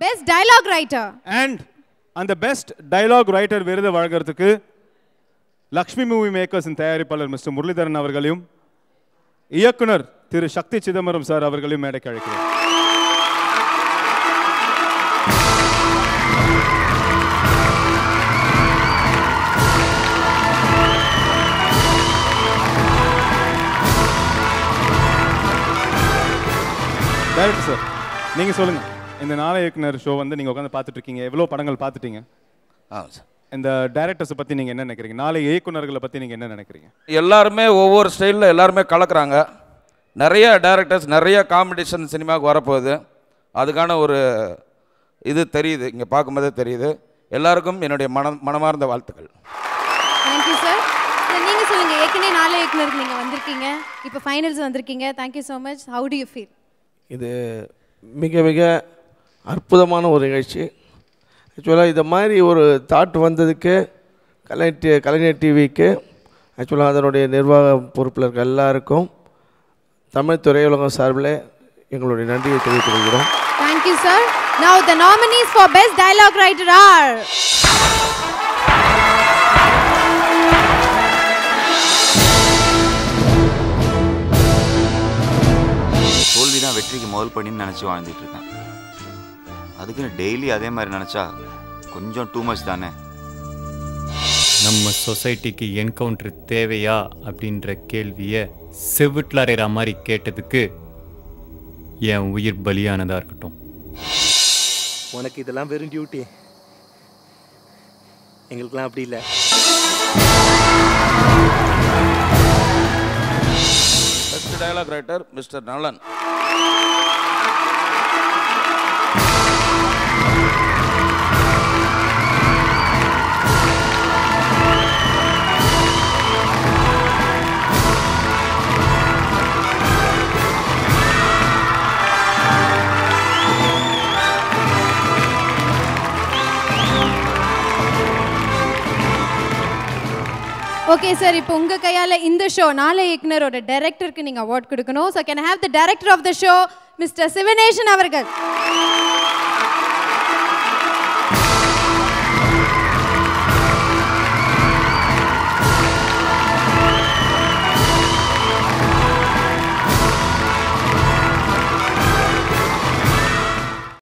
Best Dialogue Writer. And அந்த best dialogue writer விருது வழங்குறதுக்கு லக்ஷ்மி மூவி மேக்கர்ஸின் தயாரிப்பாளர் மிஸ்டர் முரளிதரன் அவர்களையும் இயக்குனர் திரு சக்தி சிதம்பரம் சார் அவர்களையும் மேடைக்கு அழைக்கிறேன் டைரக்டர் சார் நீங்க சொல்லுங்க இந்த நாள இயக்குனர் ஷோ வந்து நீங்க உட்காந்து பார்த்துட்டு இருக்கீங்க எவ்வளோ படங்கள் பார்த்துட்டீங்க ஆ சார் இந்த டைரக்டர்ஸை பத்தி நீங்க என்ன நினைக்கிறீங்க நாளை இயக்குனர்களை பத்தி நீங்க என்ன நினைக்கிறீங்க எல்லாருமே ஒவ்வொரு ஸ்டைலில் எல்லாருமே கலக்குறாங்க நிறைய டேரக்டர்ஸ் நிறைய காம்படிஷன் சினிமாவுக்கு வரப்போகுது அதுக்கான ஒரு இது தெரியுது இங்கே பார்க்கும்போதே தெரியுது எல்லாருக்கும் என்னுடைய மன மனமார்ந்த வாழ்த்துக்கள் தேங்க்யூ சார் நீங்க சொல்லுங்க ஏற்கனவே நாலு இயக்குனருக்கு நீங்க வந்திருக்கீங்க இப்போ ஃபைனல்ஸ் வந்திருக்கீங்க thank you so much how do you feel இது மிக மிக அற்புதமான ஒரு நிகழ்ச்சி ஆக்சுவலாக இந்த மாதிரி ஒரு தாட் வந்ததுக்கு கலைஞர் டி கலைஞர் டிவிக்கு ஆக்சுவலாக அதனுடைய நிர்வாக பொறுப்பில் இருக்க எல்லாருக்கும் தமிழ் திரையுலகம் சார்பில் எங்களுடைய நன்றியை தெரிவித்துக் கொள்கிறோம் thank you sir now the nominees for best dialogue writer are தோல்வி தான் வெற்றிக்கு முதல் படின்னு நினச்சி வாழ்ந்துட்டு இருக்கேன் அதுக்குன்னு டெய்லி அதே மாதிரி நினச்சா கொஞ்சம் டூ மச் தானே நம்ம சொசைட்டிக்கு என்கவுண்டர் தேவையா அப்படின்ற கேள்வியை செவிட்டில் அறைகிற மாதிரி கேட்டதுக்கு என் உயிர் பலியானதா இருக்கட்டும் உனக்கு இதெல்லாம் வெறும் டியூட்டி எங்களுக்கெல்லாம் அப்படி இல்லை best dialogue writer mister Nalan okay sir இப்போ உங்க கையால இந்த ஷோ நாளை இயக்குனரோட டைரக்டருக்கு நீங்க அவார்ட் கொடுக்கணும் so can have the director of the show mister Sivaneshan அவர்கள்